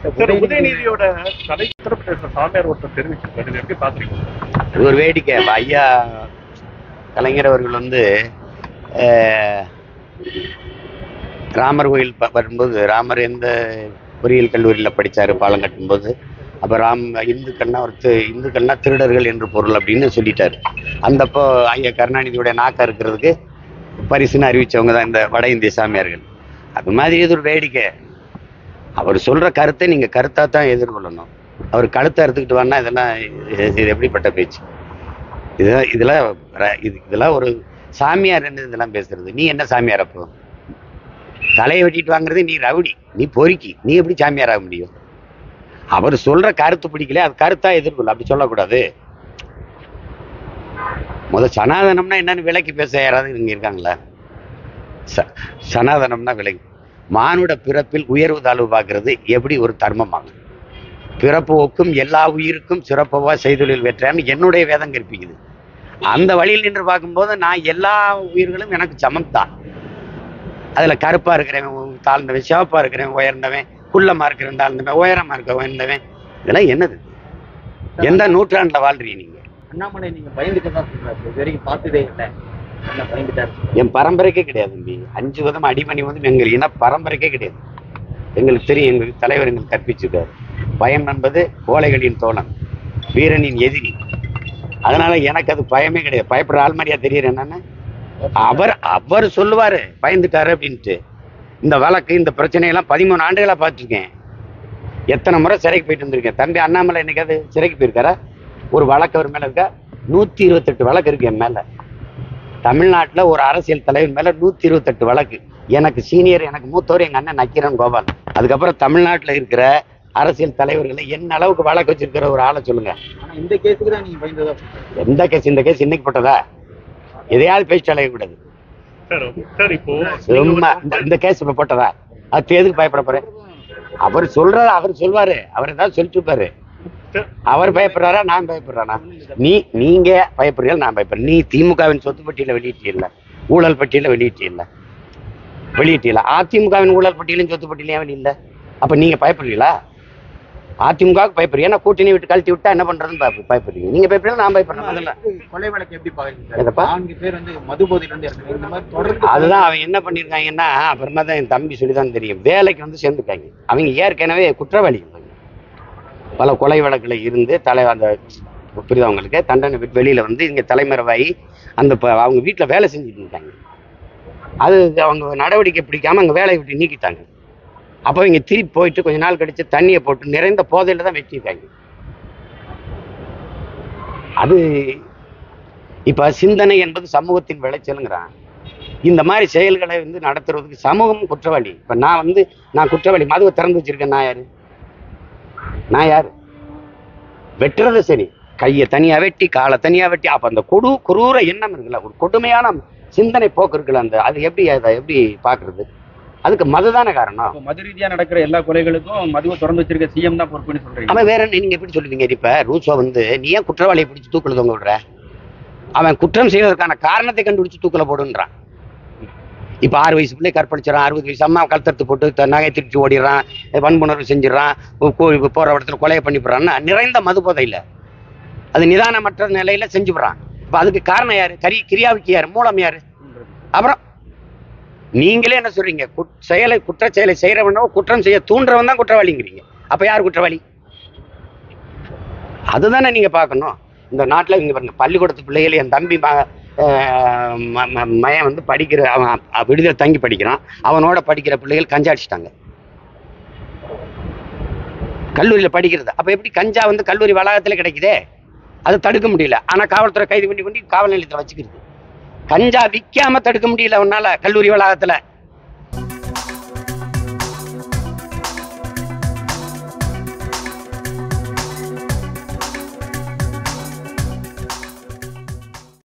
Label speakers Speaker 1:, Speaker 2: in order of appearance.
Speaker 1: Sir உதயநிதியோட கலை உத்தரப்பிரதேச சாமியார் ஒருத்தர் தெரிவிச்சிருக்காரு இது எப்படி பாக்குறீங்க
Speaker 2: அது ஒரு வேடிக்கை இப்ப ஐயா கலைஞர் அவர்கள் வந்து அஹ், ராமர் கோயில் ப- வரும்போது ராமர் எந்த பொறியியல் கல்லூரியில் படிச்சாரு பாலம் கட்டும்போது அப்போ ராம் இந்துக்கள்னா ஒரு தி- இந்துக்கள்னா திருடர்கள் என்று பொருள் அப்படின்னு சொல்லிட்டாரு அந்தப்போ ஐயா கருணாநிதியோட நாக்கா இருக்கிறதுக்கு பரிசுன்னு அறிவிச்சவங்க தான் இந்த வட இந்திய சாமியார்கள் அது மாதிரி இது ஒரு வேடிக்கை அவர் சொல்ற கருத்தை நீங்க கருத்தா தான் எதிர்கொள்ளணும் அவர் கழுத்தை அறுத்துக்கிட்டு வரனா இதெல்லாம் இது இது எப்படிப்பட்ட பேச்சு இதெல்லாம் இதெல்லாம் ர- இது இதெல்லாம் ஒரு சாமியார் என்ன இதெல்லாம் பேசுறது நீ என்ன சாமியார் அப்போ தலையை வெட்டிட்டு வாங்குறது நீ ரவுடி நீ பொறுக்கி நீ எப்படி சாமியார் ஆக முடியும் அவர் சொல்ற கருத்து பிடிக்கல அது கருத்தா எதிர்கொள்ள அப்படி சொல்லக்கூடாது முத சனாதனம்னா என்னன்னு விலைக்கு பேச யாராவது இங்க இருக்காங்களா ச- சனாதனம்னா விலை மானுட பிறப்பில் உயர்வு தாழ்வு பார்க்கறது எப்படி ஒரு தர்மமாங்க பிறப்பு ஒக்கும் எல்லா உயிருக்கும் சிறப்பவா செய்தொழில் வெற்றான்னு என்னுடைய வேதம் கற்பிக்குது அந்த வழியில் நின்று பார்க்கும்போது நான் எல்லா உயிர்களும் எனக்கு சமம் தான் அதுல கருப்பா இருக்கிறவன் தாழ்ந்தவன் சிவப்பா இருக்கிறவன் உயர்ந்தவன் குள்ளமா இருக்கிறவன் தாழ்ந்தவன் உயரமா இருக்க உயர்ந்தவன் இதெல்லாம் என்னது எந்த நூற்றாண்டுல வாழ்றீங்க நீங்க
Speaker 3: அண்ணாமலை நீங்க பயந்துட்டு தான் சொல்றாரு இது வரைக்கும் பார்த்ததே இல்லை என்ன பயந்துட்டாரு
Speaker 2: என் பரம்பரைக்கே கிடையாது தம்பி அஞ்சு விதம் அடிமணி வந்து எங்கள் இன பரம்பரைக்கே கிடையாது எங்களுக்கு தெரியும் எங்களுக்கு தலைவர் எங்களுக்கு கற்பிச்சிருக்காரு பயம் என்பது கோழைகளின் தோழன் வீரனின் எதிரி அதனால எனக்கு அது பயமே கிடையாது பயப்படுற ஆள் மாதிரியா தெரியுற என்னன்னு அவர் அவர் சொல்லுவாரு பயந்துட்டாரு அப்படின்ட்டு இந்த வழக்கு இந்த பிரச்சனையெல்லாம் பதிமூணு ஆண்டுகளா பார்த்துருக்கேன் எத்தனை முறை சிறைக்கு போயிட்டு வந்திருக்கேன் தம்பி அண்ணாமலை என்னைக்காவது சிறைக்கு போயிருக்காரா ஒரு வழக்கு அவர் மேல இருக்கா நூத்தி இருபத்தெட்டு வழக்கு இருக்கு என் மேல தமிழ்நாட்டுல ஒரு அரசியல் தலைவர் மேல நூத்தி இருபத்தெட்டு வழக்கு எனக்கு சீனியர் எனக்கு மூத்தவர் எங்க அண்ணன் நக்கீரன் கோபால் அதுக்கப்புறம் தமிழ்நாட்டுல இருக்கிற அரசியல் தலைவர்களை என்ன அளவுக்கு வழக்கு வச்சிருக்கிற ஒரு ஆளை சொல்லுங்க
Speaker 3: ஆனா இந்த கேஸுக்கு தான் நீங்க பயந்ததா சொல்றீங்க.
Speaker 2: எந்த கேஸ் இந்த கேஸ் இன்னைக்கு போட்டதா எதையாவது பேச்சு அலையக்கூடாது
Speaker 1: சார் சார் இப்போ
Speaker 2: சும்மா இந்த இந்த கேஸ் இப்ப போட்டதா அது எதுக்கு பயப்பட போறேன் அவர் சொல்றாரு அவர் சொல்வாரு அவர் ஏதாவது சொல்லிட்டு இருப்பாரு
Speaker 1: சார்,
Speaker 2: அவர் பயப்படுறாரா நான் பயப்படுறானா நீ நீங்க பயப்படுறீங்க நான் பயப்படுறேன் நீ திமுகவின் சொத்து பட்டியல வெளியிட்டீல்ல ஊழல் பட்டியல வெளியிட்டீல்ல வெளியிட்டீல்ல அதிமுகவின் ஊழல் பட்டியலும் சொத்து பட்டியலும் ஏன் வெளியில அப்ப நீங்க பயப்படுறீங்களா அதிமுகவுக்கு பயப்படுறீங்க ஏன்னா கூட்டணி விட்டு கழட்டி விட்டா என்ன பண்றதுன்னு பயப்ப- பயப்படுறீங்க நீங்க பயப்படுறீங்க நான் பயப்படுறேன் முதல்ல
Speaker 3: கொலை வழக்கு எப்படி பாக்குறீங்க
Speaker 2: எதப்பா?
Speaker 3: நான்கு பேர் வந்து மது போதையில இருந்து இறக்குறாங்க. இந்த மாதிரி தொடர்ந்து
Speaker 2: அதுதான் அவன் என்ன பண்ணிருக்காங்கன்னா அப்புறமா தான் என் தம்பி சொல்லி தான் தெரியும் வேலைக்கு வந்து சேர்ந்துட்டாங்க அவங்க ஏற்கனவே குற்றவாளிகள் அவங்க. பல கொலை வழக்குல இருந்து தலை அந்த புரியுதா அவங்களுக்கு தண்டனை விட்டு வெளியில வந்து இங்க தலைமறைவாகி அந்த ப- அவங்க வீட்டுல வேலை செஞ்சுட்டு இருக்காங்க அது அவங்க நடவடிக்கை பிடிக்காம அங்க வேலையை விட்டு நீக்கிட்டாங்க அப்போ இங்க திருப்பி போயிட்டு கொஞ்ச நாள் கழிச்சு தண்ணியை போட்டு நிறைந்த போதையில தான் வெட்டியிருக்காங்க அது இப்ப சிந்தனை என்பது சமூகத்தின் விளைச்சலுங்கிறான் இந்த மாதிரி செயல்களை வந்து நடத்துறதுக்கு சமூகம் குற்றவாளி இப்ப நான் வந்து நான் குற்றவாளி மதுவை திறந்து வச்சிருக்கேன் நான் யாரு நான் யாரு வெட்டுறது சரி கையை தனியா வெட்டி காலை தனியா வெட்டி அப்ப அந்த கொடு குரூர எண்ணம் இருக்குல்ல ஒரு கொடுமையான சிந்தனை போக்கு இருக்குல்ல அந்த அது எப்படி அதை எப்படி பாக்குறது அதுக்கு மதுதானே காரணம்
Speaker 3: இப்போ மது ரீதியா நடக்கிற எல்லா கொலைகளுக்கும் மதுவை திறந்து வச்சிருக்க சிஎம் தான் பொறுப்புன்னு சொல்றீங்க
Speaker 2: அவன் வேற என்ன நீங்க எப்படி சொல்லுவீங்க இப்ப ரூசோ வந்து நீ ஏன் குற்றவாளியை பிடிச்சு தூக்குல தொங்க விடுற அவன் குற்றம் செய்வதற்கான காரணத்தை கண்டுபிடிச்சு தூக்குல போடுன்றான் இப்ப ஆறு வயசு பிள்ளை கற்பழிச்சிடறான் அறுபது வயசு அம்மா கழுத்தறுத்து போட்டு த- நகை திருச்சி ஓடிடுறான் வன்புணர்வு செஞ்சிடறான் கோ- கோ- போற இடத்துல கொலையை பண்ணிவிடுறான்னா நிறைந்த மது போதையில அது நிதானமற்ற நிலையில செஞ்சுடுறான் இப்ப அதுக்கு காரணம் யாரு கரி கிரியாவுக்கு யாரு மூலம் யாரு அப்புறம் நீங்களே என்ன சொல்றீங்க குட்- செயலை குற்ற செயலை செய்யறவனோ குற்றம் செய்ய தூண்டுறவன் தான் குற்றவாளிங்கிறீங்க அப்ப யார் குற்றவாளி அதுதானே நீங்க பார்க்கணும் இந்த நாட்டுல இங்க பாருங்க பள்ளிக்கூடத்து பிள்ளைகள் என் தம்பி ம- அஹ் ம- ம- மயன் வந்து படிக்கிற அவன் அ- விடுதலை தங்கி படிக்கிறான் அவனோட படிக்கிற பிள்ளைகள் கஞ்சா அடிச்சிட்டாங்க கல்லூரியில படிக்கிறது அப்ப எப்படி கஞ்சா வந்து கல்லூரி வளாகத்துல கிடைக்குதே அதை தடுக்க முடியல ஆனா காவல்துறை கைது பண்ணி கொண்டு காவல் நிலையத்தை வச்சுக்கிறது கஞ்சா விற்காம தடுக்க முடியல உன்னால கல்லூரி வளாகத்துல